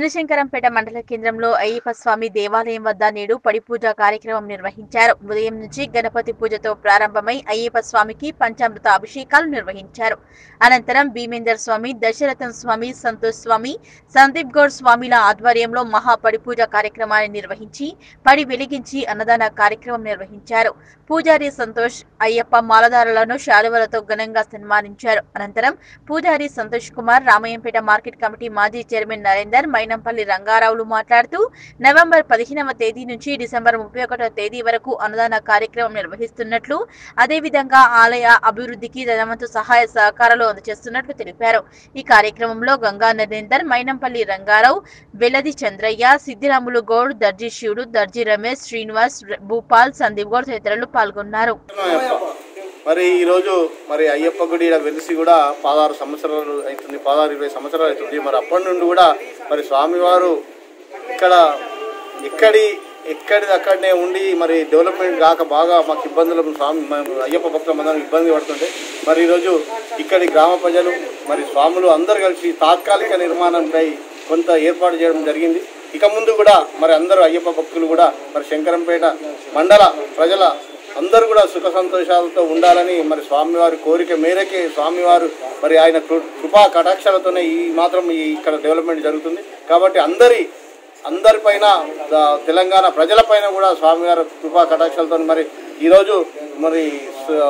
శివశంకరంపేట మండల కేంద్రంలో అయ్యప్ప స్వామి దేవాలయం వద్ద నేడు పడి పూజ కార్యక్రమం నిర్వహించారు ఉదయం నుంచి గణపతి పూజతో ప్రారంభమై అయ్యప్ప స్వామికి పంచామృత అభిషేకాలు నిర్వహించారు అనంతరం భీమేందర్ స్వామి దశరథం స్వామి సంతోష్ స్వామి సందీప్ గౌడ్ స్వామిల ఆధ్వర్యంలో మహా పడి పూజ కార్యక్రమాన్ని నిర్వహించి పడి వెలిగించి అన్నదాన కార్యక్రమం నిర్వహించారు పూజారి సంతోష్ అయ్యప్ప మాలదారులను శాలువలతో ఘనంగా సన్మానించారు అనంతరం పూజారి సంతోష్ కుమార్ రామయ్యంపేట మార్కెట్ కమిటీ మాజీ చైర్మన్ నరేందర్ మైనంపల్లి రంగారావులు మాట్లాడుతూ నవంబర్ పదిహేనవ తేదీ నుంచి డిసెంబర్ ముప్పై ఒకటో తేదీ వరకు అన్నదాన కార్యక్రమం నిర్వహిస్తున్నట్లు అదేవిధంగా ఆలయ అభివృద్ధికి ధనవంతు సహాయ సహకారాలు అందజేస్తున్నట్లు తెలిపారు ఈ కార్యక్రమంలో గంగా నరేందర్ మైనంపల్లి రంగారావు వెల్లది చంద్రయ్య సిద్ధిరాములు గౌడ్ దర్జీ శివుడు దర్జీ రమేష్ శ్రీనివాస్ భూపాల్ సందీప్ గౌడ్ తదితరులు పాల్గొన్నారు మరి ఈరోజు మరి అయ్యప్ప గుడి ఈడ వెలిసి కూడా పదహారు సంవత్సరాలు అవుతుంది పదహారు ఇరవై సంవత్సరాలు అవుతుంది మరి అప్పటి నుండి కూడా మరి స్వామివారు ఇక్కడ ఎక్కడి ఎక్కడిది అక్కడనే ఉండి మరి డెవలప్మెంట్ కాక బాగా మాకు ఇబ్బందులు స్వామి మేము అయ్యప్ప భక్తుల అందరం ఇబ్బంది పడుతుంటే మరి ఈరోజు ఇక్కడి గ్రామ ప్రజలు మరి స్వాములు అందరు కలిసి తాత్కాలిక నిర్మాణంపై కొంత ఏర్పాటు చేయడం జరిగింది ఇక ముందు కూడా మరి అందరూ అయ్యప్ప భక్తులు కూడా మరి శంకరంపేట మండల ప్రజల అందరూ కూడా సుఖ సంతోషాలతో ఉండాలని మరి స్వామివారి కోరిక మేరకే స్వామివారు మరి ఆయన కృ- కృపా కటాక్షాలతోనే ఈ మాత్రం ఈ ఇక్కడ డెవలప్మెంట్ జరుగుతుంది కాబట్టి అందరి అందరిపైన ద- తెలంగాణ ప్రజలపైన కూడా స్వామివారి కృపా కటాక్షాలతో మరి ఈరోజు మరి స-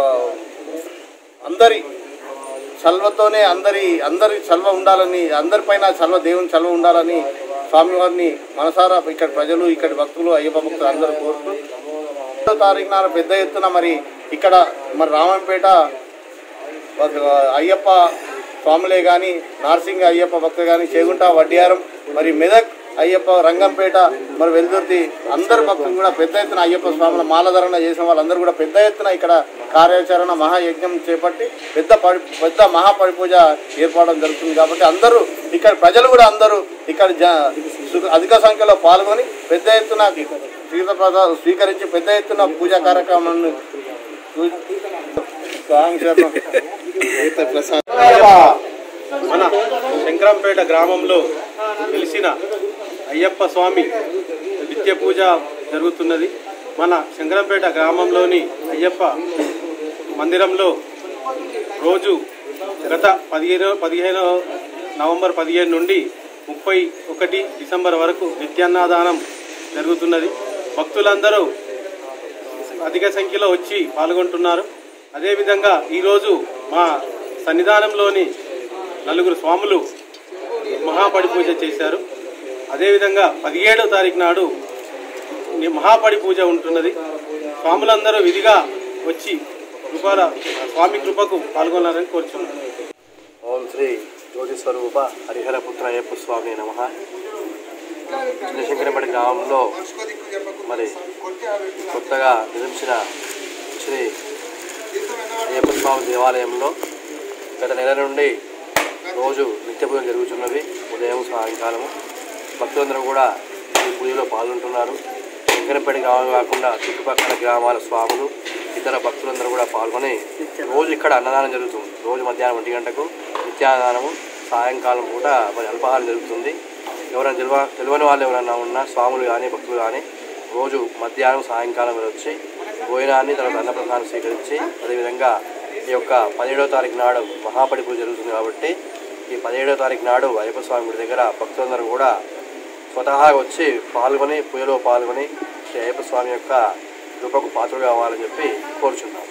అందరి చల్వతోనే అందరి అందరి చల్వ ఉండాలని అందరిపైన చల్వ దేవుని చల్వ ఉండాలని స్వామివారిని మనసారా ఇక్కడ ప్రజలు ఇక్కడ భక్తులు అయ్యప్ప భక్తులు అందరూ కోరుతూ ఒకటో తారీఖు నాడు పెద్ద ఎత్తున మరి ఇక్కడ మరి రామంపేట ఒక అయ్యప్ప స్వాములే కానీ నార్సింగ్ అయ్యప్ప భక్తులు కానీ చేగుంట వడ్డియారం మరి మెదక్ అయ్యప్ప రంగంపేట మరి వెల్దుర్తి అందరు భక్తులు కూడా పెద్ద ఎత్తున అయ్యప్ప స్వాముల మాలధరణ చేసిన వాళ్ళందరూ కూడా పెద్ద ఎత్తున ఇక్కడ కార్యాచరణ మహాయజ్ఞం చేపట్టి పెద్ద పడి పెద్ద మహాపడి పూజ ఏర్పడడం జరుగుతుంది కాబట్టి అందరూ ఇక్కడ ప్రజలు కూడా అందరూ ఇక్కడ జ సు- అధిక సంఖ్యలో పాల్గొని పెద్ద ఎత్తున తీర్థప్రసాదాలు స్వీకరించి పెద్ద ఎత్తున పూజా కార్యక్రమాన్ని మన శంకరంపేట గ్రామంలో వెలిసిన అయ్యప్ప స్వామి నిత్య పూజ జరుగుతున్నది మన శంకరంపేట గ్రామంలోని అయ్యప్ప మందిరంలో రోజు గత పదిహేను పదిహేను నవంబర్ పదిహేను నుండి ముప్పై ఒకటి డిసెంబర్ వరకు నిత్యాన్నదానం జరుగుతున్నది భక్తులందరూ అధిక సంఖ్యలో వచ్చి పాల్గొంటున్నారు అదేవిధంగా ఈరోజు మా సన్నిధానంలోని నలుగురు స్వాములు మహాపడి పూజ చేశారు అదేవిధంగా పదిహేడవ తారీఖు నాడు ని- మహాపడి పూజ ఉంటున్నది స్వాములందరూ విధిగా వచ్చి కృపల స్వామి కృపకు పాల్గొనాలని కోరుచున్నాను ఓం శ్రీ జ్యోతి స్వరూప హరిహర పుత్ర అయ్యప్ప స్వామి నమ చిన్నశంకరపేట గ్రామంలో మరి కొత్తగా నిర్మించిన శ్రీ అయ్యప్ప స్వామి దేవాలయంలో గత నెల నుండి రోజు నిత్య పూజలు జరుగుతున్నవి ఉదయం సాయంకాలము భక్తులందరూ కూడా ఈ పూజలో పాల్గొంటున్నారు శంకరంపేట గ్రామం కాకుండా చుట్టుపక్కల గ్రామాల స్వాములు ఇతర భక్తులందరూ కూడా పాల్గొని రోజు ఇక్కడ అన్నదానం జరుగుతుంది రోజు మధ్యాహ్నం ఒంటి గంటకు నిత్యాన్నదానము సాయంకాలం పూట మరి అల్పాహారం జరుగుతుంది ఎవరైనా తెలివ తెలియని వాళ్ళు ఎవరైనా ఉన్నా స్వాములు కానీ భక్తులు కానీ రోజు మధ్యాహ్నం సాయంకాలం వచ్చి భోజనాన్ని తర్వాత అన్నప్రసాదాన్ని స్వీకరించి అదేవిధంగా ఈ యొక్క పదిహేడవ తారీఖు నాడు మహాపడి పూజ జరుగుతుంది కాబట్టి ఈ పదిహేడవ తారీఖు నాడు అయ్యప్ప స్వామి గుడి దగ్గర భక్తులందరూ కూడా స్వతహాగా వచ్చి పాల్గొని పూజలో పాల్గొని శ్రీ అయ్యప్ప స్వామి యొక్క కృపకు పాత్రలు కావాలని చెప్పి కోరుచున్నాం